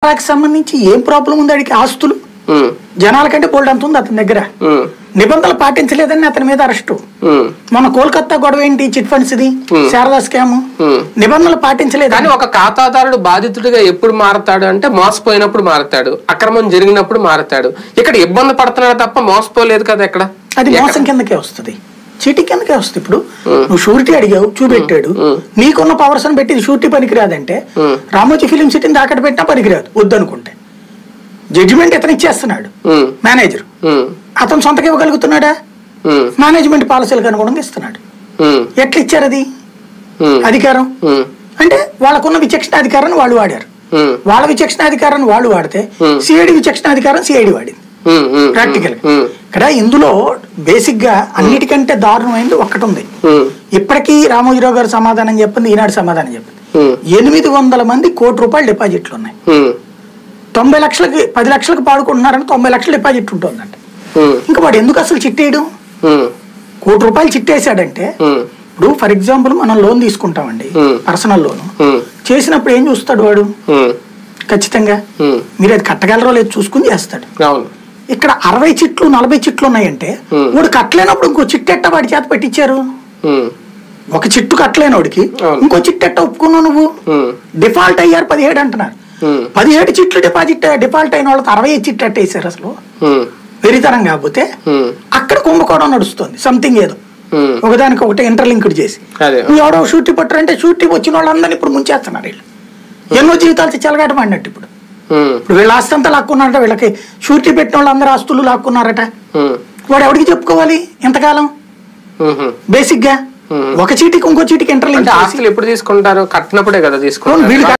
కడపకి సంబంధించి ఏం ప్రాబ్లం ఉంది అడిగి ఆస్తులు ఉమ్, జనాల కంటే బోల్డ్ అంత ఉంది అతని దగ్గర ఉమ్, నిబంధనలు పాటించలేదని అతని మీద అరెస్టు ఉమ్. మన కోల్కతా గొడవ ఏంటి చిట్ ఫండ్స్ ఇది శారదా స్కామ్ Hmm. నిబంధనలు పాటించలేదు కానీ ఒక ఖాతాదారుడు బాధితుడిగా ఎప్పుడు మారతాడు అంటే మోసపోయినప్పుడు మారతాడు అక్రమం జరిగినప్పుడు మారతాడు ఇక్కడ ఇబ్బంది పడుతున్నాడు తప్ప మోసపోలేదు కదా ఇక్కడ అది మోసం కిందకే వస్తుంది చీటీ కిందకే వస్తుంది ఇప్పుడు నువ్వు షూరిటీ అడిగావు చూపెట్టాడు నీకున్న పవర్స్ అని పెట్టి షూరిటీ పనికిరాదంటే Hmm. రామోజీ ఫిలిం సిటీని దాకట పెట్టినా పనికిరాదు వద్దనుకుంటే జడ్జిమెంట్ ఇతను ఇచ్చేస్తున్నాడు ఉమ్, మేనేజర్ ఉమ్, అతను సొంతకి ఇవ్వగలుగుతున్నాడా ఉమ్, మేనేజ్మెంట్ పాలసీలకు అనుగుణంగా ఇస్తున్నాడు ఉమ్, ఎట్లా ఇచ్చారు అది ఉమ్, అధికారం ఉమ్, అంటే వాళ్ళకున్న విచక్షణ అధికారాన్ని వాళ్ళు వాడారు ఉమ్, వాళ్ళ విచక్షణ అధికారాన్ని వాళ్ళు వాడితే Hmm. సిఐడి విచక్షణ అధికారం సిఐడి వాడింది ఉమ్, ఉమ్, ప్రాక్టికల్ ఉమ్, ఇక్కడ ఇందులో బేసిక్ గా అన్నిటికంటే దారుణమైనది ఒక్కటి ఉంది ఉమ్, ఇప్పటికీ రామోజీరావు గారు సమాధానం చెప్పింది ఈనాడు సమాధానం చెప్పింది ఉమ్, ఎనిమిది వందల మంది కోటి రూపాయలు డిపాజిట్లు ఉన్నాయి ఉమ్, తొంభై లక్షలకి పది లక్షలకు పాడుకుంటున్నారని తొంభై లక్షల డిపాజిట్ ఉంటుందంట ఉమ్, ఇంకా వాడు ఎందుకు అసలు చిట్టేయడం ఉమ్, కోటి రూపాయలు చిట్టేశాడంటే ఉమ్, ఇప్పుడు ఫర్ ఎగ్జాంపుల్ మనం లోన్ తీసుకుంటామండి Hmm. పర్సనల్ లోన్ ఉమ్, చేసినప్పుడు ఏం చూస్తాడు వాడు ఉమ్, ఖచ్చితంగా ఉమ్, మీరు అది కట్టగలరో లేదు చూసుకుని చేస్తాడు అవును ఇక్కడ అరవై చిట్లు నలభై చిట్లు ఉన్నాయంటే Hmm. వాడు కట్టలేనప్పుడు ఇంకో చిట్టెట్ట వాడి చేత పెట్టించారు ఉమ్, ఒక చిట్టు కట్టలేనోడికి అవును. ఇంకో చిట్టెట్ట ఒప్పుకున్నావు నువ్వు ఉమ్, డిఫాల్ట్ అయ్యారు పదిహేడు అంటున్నారు ఉమ్, పదిహేడు చిట్లు డిపాజిట్ డిఫాల్ట్ అయిన వాళ్ళకి అరవై ఐదు చిట్టు అట్టేశారు అసలు ఉమ్, వెరితనం కాకపోతే ఉమ్, అక్కడ కుంభకోణం నడుస్తుంది సంథింగ్ ఏదో ఉమ్, ఒకదానికి ఒకటి ఇంటర్లింక్డ్ చేసి అదే నువ్వు ఎవడో షూటీ పట్టారంటే షూటీ వచ్చిన వాళ్ళందరినీ ఇప్పుడు ముంచేస్తున్నారు వీళ్ళు ఎన్నో జీవితాలు చెలగాటమన్నట్టు ఇప్పుడు ఉమ్, ఇప్పుడు వీళ్ళ ఆస్తి అంతా లాక్కున్నారట వీళ్ళకి షూరిటీ పెట్టిన వాళ్ళందరూ ఆస్తులు లాక్కున్నారట ఉమ్, వాడు ఎవరికి చెప్పుకోవాలి ఎంతకాలం ఉమ్. బేసిక్ గా ఒక చీటికి ఇంకో చీటికి అంటే ఇంటర్లింక్ చేసి ఆస్తులు ఎప్పుడు తీసుకుంటారు కట్టినప్పుడే కదా తీసుకుంటారు వీళ్ళు